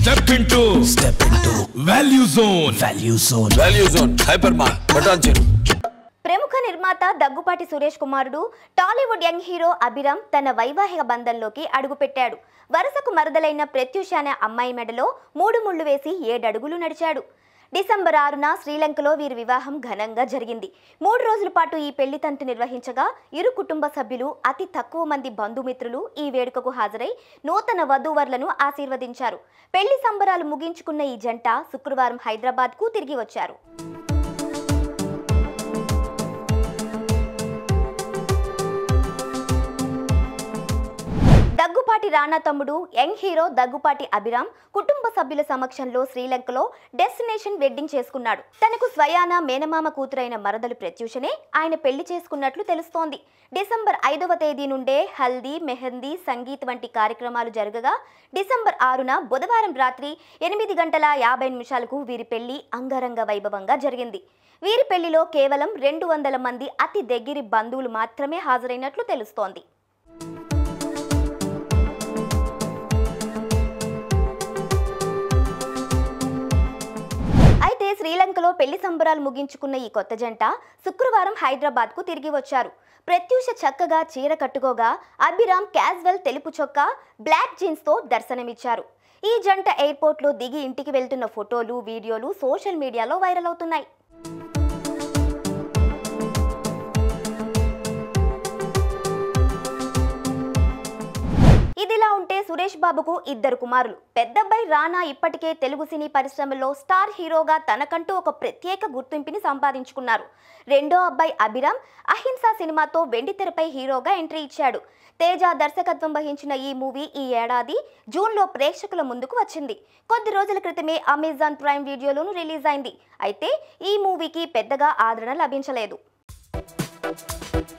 step into step into value zone value zone value zone hypermart బటాన్ చెరు ప్రముఖ నిర్మాత దగ్గుపాటి సురేష్ కుమారుడు టాలీవుడ్ యంగ్ హీరో అభిరామ్ తన వైవాహిక బంధంలోకి అడుగుపెట్టాడు వరుసకు మరదలైన ప్రత్యూష అనే అమ్మాయి మెడలో మూడు ముళ్ళు వేసి ఏడడుగులు నడిచాడు డిసెంబర్ ఆరున శ్రీలంకలో వీరి వివాహం ఘనంగా జరిగింది మూడు రోజుల పాటు ఈ పెళ్లి తంతు నిర్వహించగా ఇరు కుటుంబ సభ్యులు అతి తక్కువ మంది బంధుమిత్రులు ఈ వేడుకకు హాజరై నూతన వధూవరులను ఆశీర్వదించారు పెళ్లి సంబరాలు ముగించుకున్న ఈ జంట శుక్రవారం హైదరాబాద్కు తిరిగి వచ్చారు దగ్గుపాటి రానా తమ్ముడు యంగ్ హీరో దగ్గుపాటి అభిరామ్ కుటుంబ సభ్యుల సమక్షంలో శ్రీలంకలో డెస్టినేషన్ వెడ్డింగ్ చేసుకున్నాడు తనకు స్వయాన మేనమామ కూతురైన మరదలు ప్రత్యూషనే ఆయన పెళ్లి చేసుకున్నట్లు తెలుస్తోంది డిసెంబర్ ఐదవ తేదీ నుండే హల్దీ మెహందీ సంగీత్ వంటి కార్యక్రమాలు జరగగా డిసెంబర్ ఆరున బుధవారం రాత్రి ఎనిమిది గంటల యాభై నిమిషాలకు వీరి పెళ్లి అంగరంగ వైభవంగా జరిగింది వీరి పెళ్లిలో కేవలం రెండు వందల మంది అతి దగ్గరి బంధువులు మాత్రమే హాజరైనట్లు తెలుస్తోంది అయితే శ్రీలంకలో పెళ్లి సంబరాలు ముగించుకున్న ఈ కొత్త జంట శుక్రవారం హైదరాబాద్కు తిరిగి వచ్చారు ప్రత్యూష చక్కగా చీర కట్టుకోగా అభిరామ్ క్యాజువల్ తెలుపు చొక్కా బ్లాక్ జీన్స్తో దర్శనమిచ్చారు ఈ జంట ఎయిర్పోర్ట్లో దిగి ఇంటికి వెళ్తున్న ఫోటోలు వీడియోలు సోషల్ మీడియాలో వైరల్ అవుతున్నాయి ఇదిలా ఉంటే సురేష్ బాబుకు ఇద్దరు కుమారులు పెద్దబ్బాయి రానా ఇప్పటికే తెలుగు సినీ పరిశ్రమలో స్టార్ హీరోగా తనకంటూ ఒక ప్రత్యేక గుర్తింపుని సంపాదించుకున్నారు రెండో అబ్బాయి అభిరామ్ అహింస సినిమాతో వెండితెరపై హీరోగా ఎంట్రీ ఇచ్చాడు తేజ దర్శకత్వం వహించిన ఈ మూవీ ఈ ఏడాది జూన్లో ప్రేక్షకుల ముందుకు వచ్చింది కొద్ది రోజుల క్రితమే అమెజాన్ ప్రైమ్ వీడియోలోను రిలీజ్ అయింది అయితే ఈ మూవీకి పెద్దగా ఆదరణ లభించలేదు